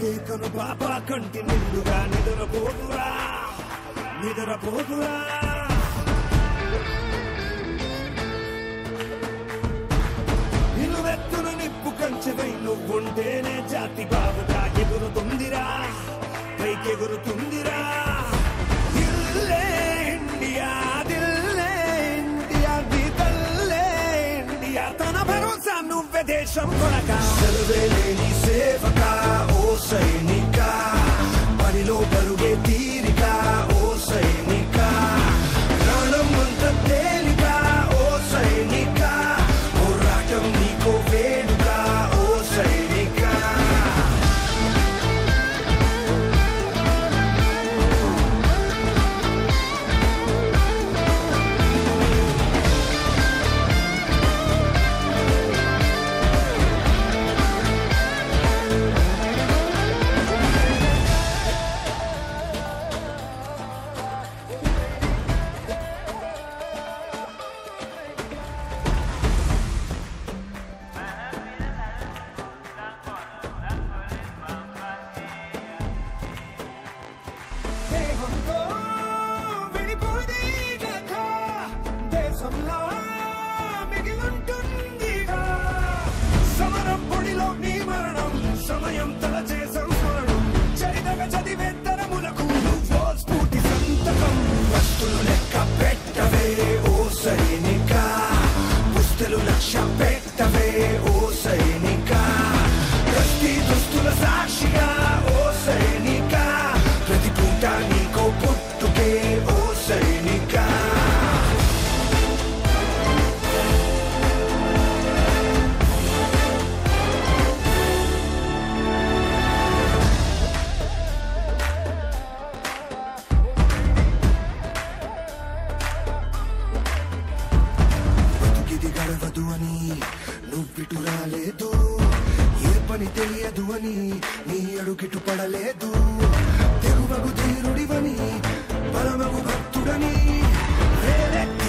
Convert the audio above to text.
చూస్తే కను పాప కంటి నిండుగా నిద్రపోతురా నిద్రపోతురా నిలువెత్తున నిప్పు కంచెవై నువ్వుంటేనే జాతి బాబుగా ఎగురుతుందిరా పైకెగురుతుందిరా ఇల్లే ఇండియా దిల్లే ఇండియా నీ తల్లే ఇండియా తన భరోసా నువ్వే దేశం కొనక సెలవే లేని సేవక ఓ సైనిక పనిలో పరుగే తీరిక ఓ సైనిక ప్రాణం అంత తేలిక ఓ సైనిక పోరాటం నీకో వేడుక ఓ సైనిక దేహంతో విడిపోదే కథ దేశంలో మిగిలుంటుందిగా సమరం పొడిలో నీ మరణం సమయం తలచే సంస్మరణం చరితగ చదివే తరములకు నువ్వో స్ఫూర్తి సంతకం వస్తులు లెక్క పెట్టవే ఓ సైనిక పుస్తలు లక్ష్య పెట్టవే ఓ సైనిక ప్రతి దుస్తుల సాక్షిగా ఓ సైనిక ప్రతి పూట నీకో పుట్టుకే ఓ సైనిక బతుకిది గడవదు అని నువ్విటు రాలేదు ఏ పని తెలియదు అని నీ అడుగిటు పడలేదు తెరువగు ధీరుడివని బలమగు భక్తుడని వేలెత్తి